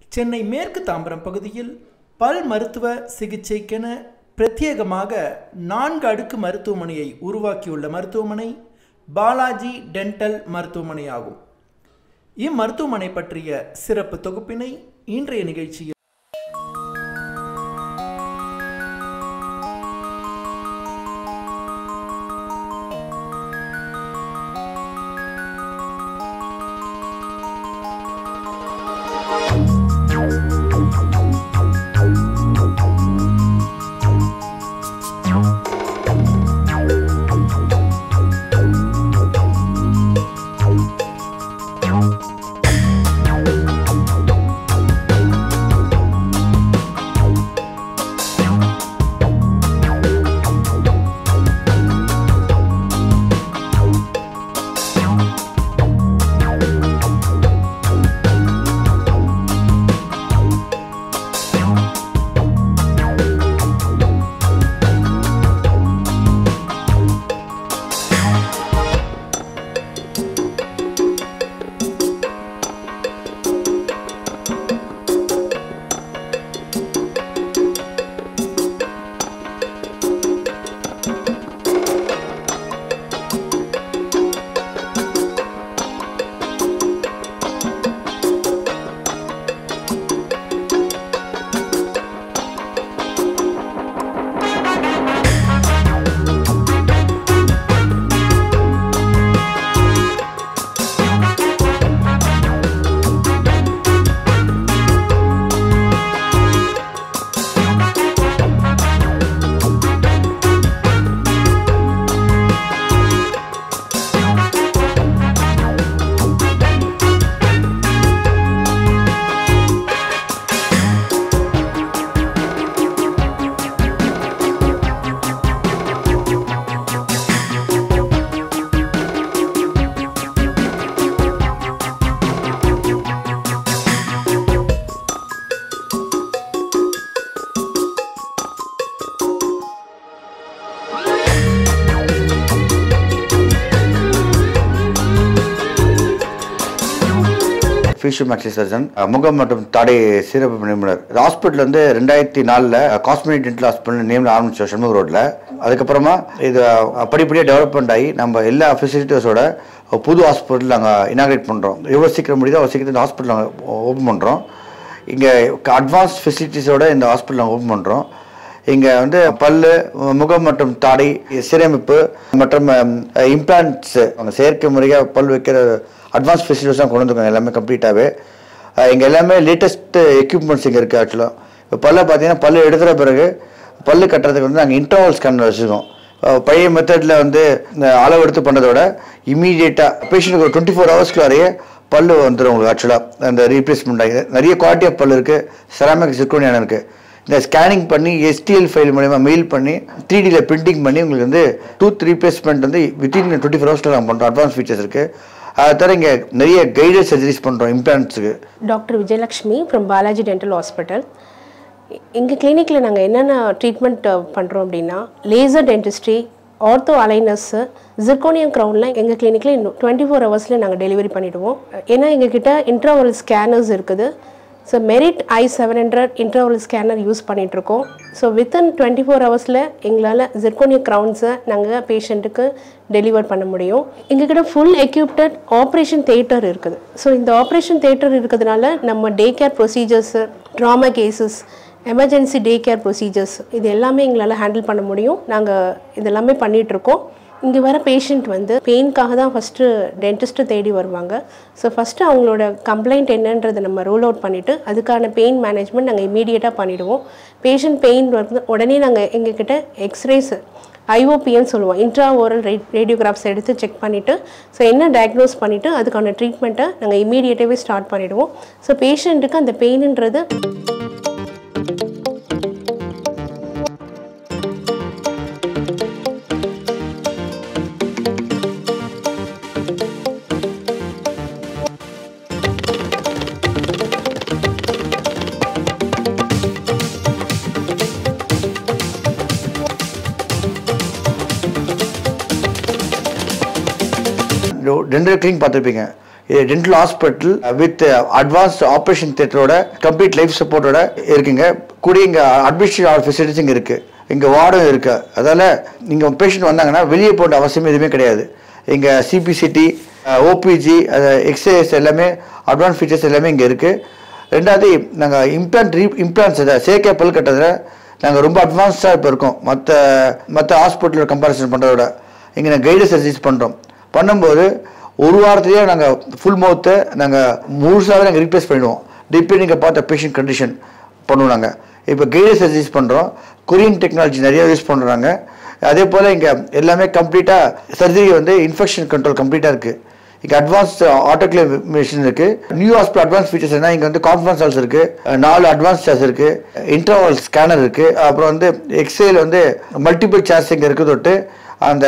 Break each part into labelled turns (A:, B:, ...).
A: சென்னை மேற்கு தாம்பரம் பகுதியில் பல் மருத்துவ சிகிச்சைக்கென பிரத்யேகமாக நான்கு அடுக்கு மருத்துவமனையை உருவாக்கியுள்ள மருத்துவமனை பாலாஜி டென்டல் மருத்துவமனை ஆகும் இம்மருத்துவமனை பற்றிய சிறப்பு தொகுப்பினை இன்றைய நிகழ்ச்சியில்
B: ஃபீஷியல் மேக்ஸி சர்ஜன் முகம் மற்றும் தாடை சிறப்பு நிபுணர் இந்த ஹாஸ்பிட்டல் வந்து ரெண்டாயிரத்தி நாலில் காஸ்மெட்டிக் டென்டல் ஹாஸ்பிட்டல் நேமில் ஆரம்பித்தோம் சண்முக ரோட்டில் அதுக்கப்புறமா இது படிப்படியாக டெவலப்மெண்ட் ஆகி நம்ம எல்லா ஃபெசிலிட்டிஸோட புது ஹாஸ்பிட்டல் நாங்கள் இனாகிரேட் பண்ணுறோம் எவ்வளோ சீக்கிரம் முடியுதோ அவ்வளோ சீக்கிரம் இந்த ஹாஸ்பிட்டல் நாங்கள் ஓப்பன் பண்ணுறோம் இங்கே அட்வான்ஸ் ஃபெசிலிட்டிஸோட இந்த ஹாஸ்பிட்டல் நாங்கள் ஓப்பன் பண்ணுறோம் இங்கே வந்து பல்லு முகம் மற்றும் தாடை சீரமைப்பு மற்றும் இம்ப்ளான்ட்ஸு அவங்க செயற்கை முறையாக பல் வைக்கிற அட்வான்ஸ் ஃபெசிலிட்டிஸ் தான் கொண்டு வந்துருக்காங்க எல்லாமே கம்ப்ளீட்டாகவே இங்கே எல்லாமே லேட்டஸ்ட் எக்யூப்மெண்ட்ஸ் இங்கே இருக்குது ஆக்சுவலாக இப்போ பல்ல பார்த்தீங்கன்னா பல்லு எடுத்துகிற பிறகு பல்லு கட்டுறதுக்கு வந்து நாங்கள் இன்டர்வல் ஸ்கேனர் வச்சுருக்கோம் அஹ் பழைய மெத்தடில் வந்து இந்த அளவு எடுத்து பண்ணுறதோட இமீடியட்டாக பேஷண்ட்டுக்கு ஒரு டுவெண்ட்டி ஃபோர் ஹவர்ஸ்க்குள்ளாரையே பல்லு வந்துடும் உங்களுக்கு ஆக்சுவலாக அந்த ரீப்ளேஸ்மெண்ட் ஆகி நிறைய குவாலிட்டி ஆஃப் பல்லு இருக்குது செராமிக் சிர்கோனியான இருக்குது இந்த ஸ்கேனிங் பண்ணி எஸ்டிஎல் ஃபைல் மூலயமா மெயில் பண்ணி த்ரீ டியில் பிரிண்டிங் பண்ணி உங்களுக்கு வந்து டூத் ரீப்ளேஸ்மெண்ட் வந்து வித்தின் டுவெண்ட்டி ஃபோர் ஹவர்ஸில் நாங்கள் பண்ணுறோம் அட்வான்ஸ் ஃபீச்சர்ஸ் இருக்குது அதை தவிர இங்கே நிறைய கைடட் சர்ஜரிஸ் பண்ணுறோம் இம்ப்ளான்ட்ஸுக்கு
C: doctor Vijayalakshmi from Balaji dental hospital எங்கள் கிளினிக்கில் நாங்கள் என்னென்ன ட்ரீட்மெண்ட் பண்ணுறோம் அப்படின்னா laser dentistry ortho aligners zirconium க்ரௌனில் எங்கள் கிளினிக்கில் இன்னும் டுவெண்ட்டி ஃபோர் ஹவர்ஸில் நாங்கள் டெலிவரி பண்ணிவிடுவோம் ஏன்னா எங்ககிட்ட இன்ட்ராவல் ஸ்கேனர்ஸ் இருக்குது so Medit I seven hundred intraoral scanner use பண்ணிகிட்ருக்கோம் ஸோ வித்தின் டுவெண்ட்டி ஃபோர் ஹவர்ஸில் எங்களால் ஜிர்கோனியம் க்ரௌன்ஸை நாங்கள் பேஷண்ட்டுக்கு டெலிவர் பண்ண முடியும் எங்ககிட்ட ஃபுல் எக்யூப்டட் ஆப்ரேஷன் தேட்டர் இருக்குது ஸோ இந்த ஆப்ரேஷன் தேட்டர் இருக்கிறதுனால நம்ம day care procedures trauma cases emergency day care procedures இது எல்லாமே எங்களால் ஹேண்டில் பண்ண முடியும் நாங்கள் இதெல்லாமே பண்ணிகிட்ருக்கோம் இங்கே வர பேஷண்ட் வந்து பெயின்காக தான் ஃபஸ்ட்டு டென்டிஸ்ட்டு தேடி வருவாங்க ஸோ ஃபஸ்ட்டு அவங்களோட கம்ப்ளைண்ட் என்னன்றதை நம்ம ரூல் அவுட் பண்ணிவிட்டு அதுக்கான பெயின் மேனேஜ்மெண்ட் நாங்கள் இமீடியட்டாக பண்ணிவிடுவோம் பேஷண்ட் பெயின் வந்து உடனே நாங்கள் எங்ககிட்ட எக்ஸ்ரேஸ் ஐஓபின்னு சொல்லுவோம் இன்ட்ரா ஓரல் ரே ரேடியோகிராஃப்ஸ் எடுத்து செக் பண்ணிவிட்டு ஸோ என்ன டயக்னோஸ் பண்ணிவிட்டு அதுக்கான ட்ரீட்மெண்ட்டை நாங்கள் இமீடியட்டாகவே ஸ்டார்ட் பண்ணிவிடுவோம் ஸோ பேஷண்ட்டுக்கு அந்த பெயின்ன்றது
B: டென்டல் கிளினிக் பார்த்துருப்பீங்க இது dental hospital with advanced operation தியேட்டரோட கம்ப்ளீட் லைஃப் சப்போர்ட்டோட இருக்குங்க கூடிய இங்கே அட்மினிஸ்ட்ரேட்டிவ் ஃபெசிலிட்டிஸ் இங்கே இருக்குது இங்கே வார்டும் இருக்கு அதால் நீங்கள் பேஷண்ட் வந்தாங்கன்னா வெளியே போகிற அவசியம் எதுவுமே கிடையாது இங்கே சிபிசிடி ஓபிஜி எக்ஸ்ஏஎஸ் எல்லாமே அட்வான்ஸ் ஃபீச்சர்ஸ் எல்லாமே இங்கே இருக்குது ரெண்டாவது நாங்கள் இம்ப்ளான்ட் ரீ இம்ப்ளான்ஸ் அதை செயற்கை பல் கட்டுறதுல நாங்கள் ரொம்ப அட்வான்ஸ்டாக இப்போ இருக்கோம் மற்ற மற்ற ஹாஸ்பிட்டலோட கம்பேரிசன் பண்ணுறதோட இங்கே நாங்கள் கைடு சர்ஜரிஸ் பண்ணுறோம் பண்ணும்போது ஒரு வாரத்திலேயே நாங்கள் ஃபுல் மவுத்தை நாங்கள் முழுசாகவே நாங்கள் ரீப்ளேஸ் பண்ணிடுவோம் டிபெண்ட் நீங்கள் பார்த்த பேஷண்ட் கண்டிஷன் பண்ணுவோம் நாங்கள் இப்போ கைடு சர்ஜரிஸ் பண்ணுறோம் கொரியன் டெக்னாலஜி நிறைய யூஸ் பண்ணுறாங்க அதே போல் இங்கே எல்லாமே கம்ப்ளீட்டாக சர்ஜரி வந்து இன்ஃபெக்ஷன் கண்ட்ரோல் கம்ப்ளீட்டாக இருக்குது இங்கே அட்வான்ஸ்ட் ஆட்டோக்ளேவ் மிஷின் இருக்குது நியூ ஹாஸ்பிட்டல் அட்வான்ஸ் ஃபீச்சர்ஸ் என்ன இங்கே வந்து கான்ஃபரன்ஸ் ஹால்ஸ் இருக்குது நாலு அட்வான்ஸ் சேர்ஸ் இருக்குது இன்டர்வல் ஸ்கேனர் இருக்குது அப்புறம் வந்து எக்ஸ்ரேல வந்து மல்டிபிள் சேர்ஸ் இங்கே இருக்குது தொட்டு அந்த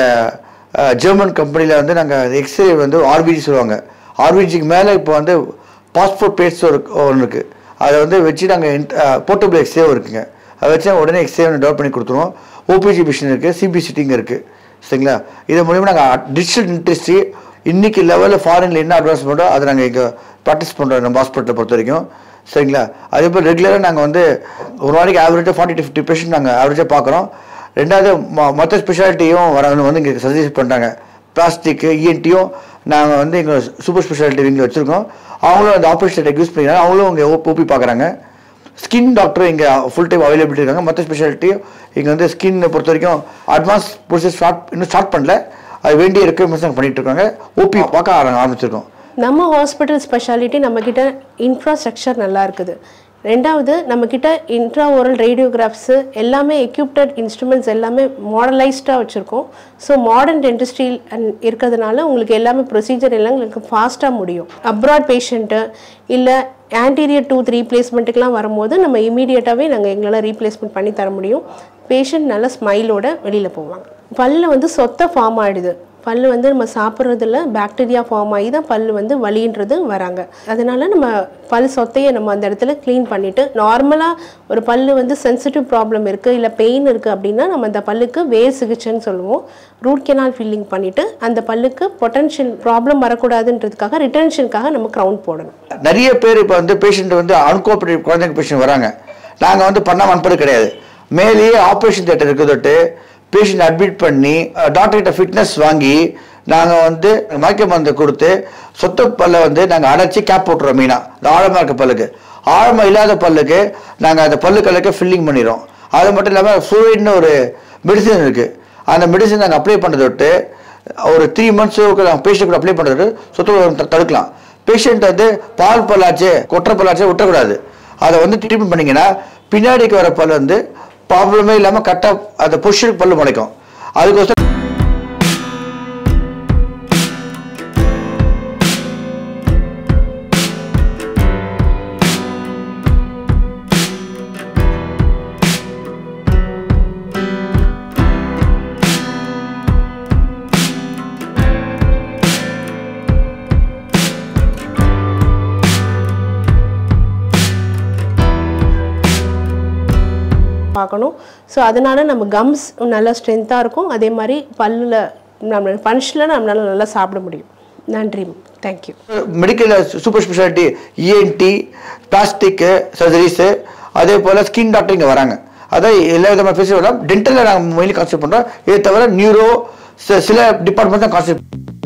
B: ஜெர்மன் கம்பெனியில் வந்து நாங்கள் எக்ஸ்ரே வந்து ஆர்பிஜி சொல்லுவாங்க ஆர்பிஜிக்கு மேலே இப்போ வந்து பாஸ்போர்ட் பேஸ்ட் ஒரு ஒன்று இருக்குது அதை வந்து வச்சு நாங்கள் போர்ட்டபிள் எக்ஸ்ரேவும் இருக்குங்க அதை வச்சு உடனே எக்ஸ்ரே டெவலப் பண்ணி கொடுத்துருவோம் ஓபிஜி மிஷின் இருக்குது சிபிசிட்டிங்க இருக்குது சரிங்களா இது மூலிமா நாங்கள் டிஜிட்டல் இண்டஸ்ட்ரி இன்னைக்கு லெவலில் ஃபாரினில் என்ன அட்வான்ஸ் பண்ணுறோம் அதை நாங்கள் இங்கே ப்ராக்டிஸ் பண்ணுறோம் நம்ம ஹாஸ்பிட்டலை பொறுத்த வரைக்கும் சரிங்களா அதே போல் ரெகுலராக நாங்கள் வந்து ஒரு நாளைக்கு ஆவரேஜாக ஃபார்ட்டி டு ஃபிஃப்டி பேஷண்ட் நாங்கள் ஆவரேஜாக பார்க்குறோம் ரெண்டாவது ம- மற்ற ஸ்பெஷாலிட்டியும் வரவங்க வந்து இங்கே சஜஸ்ட் பண்ணுறாங்க பிளாஸ்டிக்கு இஎன்டியும் நாங்கள் வந்து எங்கள் சூப்பர் ஸ்பெஷாலிட்டி இங்கே வச்சுருக்கோம் அவங்களும் அந்த ஆப்ரேஷன் யூஸ் பண்ணிக்கிறாங்க அவங்களும் இங்கே ஓபி பார்க்குறாங்க ஸ்கின் டாக்டர் இங்கே ஃபுல் டைம் அவைலபிலிட்டி இருக்காங்க மற்ற ஸ்பெஷாலிட்டியும் இங்கே வந்து ஸ்கின் பொறுத்த வரைக்கும் அட்வான்ஸ் ப்ரொசஸ் ஸ்டார்ட் இன்னும் ஸ்டார்ட் பண்ணல அது வேண்டிய ரெக்குவயர்மெண்ட்ஸ் நாங்கள் பண்ணிட்டு இருக்காங்க ஓபி பார்க்க ஆர- ஆரம்பிச்சிருக்கோம்
C: நம்ம ஹாஸ்பிட்டல் ஸ்பெஷாலிட்டி நம்மக்கிட்ட இன்ஃப்ராஸ்ட்ரக்சர் நல்லா இருக்குது ரெண்டாவது நம்மக்கிட்ட இன்ட்ரா ஓரல் ரேடியோகிராஃப்ஸு எல்லாமே எக்யூப்டட் இன்ஸ்ட்ருமெண்ட்ஸ் எல்லாமே மாடலைஸ்டாக வச்சுருக்கோம் ஸோ மாடர்ன் டென்டிஸ்ட்ரி இருக்கிறதுனால உங்களுக்கு எல்லாமே ப்ரொசீஜர் எல்லாம் உங்களுக்கு ஃபாஸ்ட்டாக முடியும் அப்ராட் பேஷண்ட்டு இல்லை ஆன்டீரியர் டூத் ரீப்ளேஸ்மெண்ட்டுக்கெலாம் வரும்போது நம்ம இமீடியட்டாகவே நாங்கள் எங்களால் ரீப்ளேஸ்மெண்ட் பண்ணி தர முடியும் பேஷண்ட் நல்ல ஸ்மைலோட வெளியில் போவாங்க பல்ல வந்து சொத்தை ஃபார்ம் ஆகிடுது பல்லு வந்து நம்ம சாப்பிட்றதுல பாக்டீரியா ஃபார்ம் ஆகி தான் பல்லு வந்து வலின்றது வராங்க அதனால நம்ம பல் சொத்தையை நம்ம அந்த இடத்துல க்ளீன் பண்ணிவிட்டு நார்மலாக ஒரு பல்லு வந்து சென்சிட்டிவ் ப்ராப்ளம் இருக்குது இல்லை பெயின் இருக்குது அப்படின்னா நம்ம அந்த பல்லுக்கு வேர் சிகிச்சைன்னு சொல்லுவோம் ரூட் கெனால் ஃபில்லிங் பண்ணிவிட்டு அந்த பல்லுக்கு பொட்டன்ஷியல் ப்ராப்ளம் வரக்கூடாதுன்றதுக்காக ரிட்டன்ஷனுக்காக நம்ம க்ரௌன் போடணும்
B: நிறைய பேர் இப்போ வந்து பேஷண்ட் வந்து அன்கோஆபரேட்டிவ் குழந்தைங்க பேஷண்ட் வராங்க நாங்கள் வந்து பண்ணாமல் அனுப்புறது கிடையாது மேலேயே ஆப்ரேஷன் தேட்டர் இருக்கிறதொட்டு பேஷண்ட் அட்மிட் பண்ணி டாக்டர் கிட்ட ஃபிட்னஸ் வாங்கி நாங்கள் வந்து மயக்க மருந்து கொடுத்து சொத்த பல்லை வந்து நாங்கள் அடைச்சி கேப் போட்டுறோம் மெயினாக இந்த ஆழமாக இருக்க பல்லுக்கு ஆழமாக இல்லாத பல்லுக்கு நாங்கள் அந்த பல்லுக்களுக்கு ஃபில்லிங் பண்ணிடுறோம் அது மட்டும் இல்லாமல் ஃப்ளூயிட்னு ஒரு மெடிசன் இருக்குது அந்த மெடிசன் நாங்கள் அப்ளை பண்ணுறத விட்டு ஒரு த்ரீ மந்த்ஸுக்கு நாங்கள் பேஷண்ட் கூட அப்ளை பண்ணுறது சொத்து தடுக்கலாம் பேஷண்ட் வந்து பால் பல்லாச்சு கொற்ற பல்லாச்சு விட்டக்கூடாது அதை வந்து ட்ரீட்மெண்ட் பண்ணீங்கன்னா பின்னாடிக்கு வர பல் வந்து ப்ராப்ளமே இல்லாமல் கரெக்டாக அந்த பொசிஷனுக்கு பல்லு முளைக்கும் அதுக்கோசரம்
C: பார்க்கணும் ஸோ அதனால நம்ம கம்ஸ் நல்லா ஸ்ட்ரென்த்தாக இருக்கும் அதே மாதிரி பல்லில் நம்ம பஞ்சில் நம்மளால நல்லா சாப்பிட முடியும் நன்றி thank you
B: medical super speciality ENT plastic surgeries அதே போல் ஸ்கின் டாக்டர் இங்கே வராங்க அதான் எல்லா விதமான ஃபெசிலிட்டி டென்டலில் நாங்கள் மெயின்லி கான்செப்ட் பண்ணுறோம் இதை தவிர நியூரோ சில டிபார்ட்மெண்ட் தான் கான்செப்ட்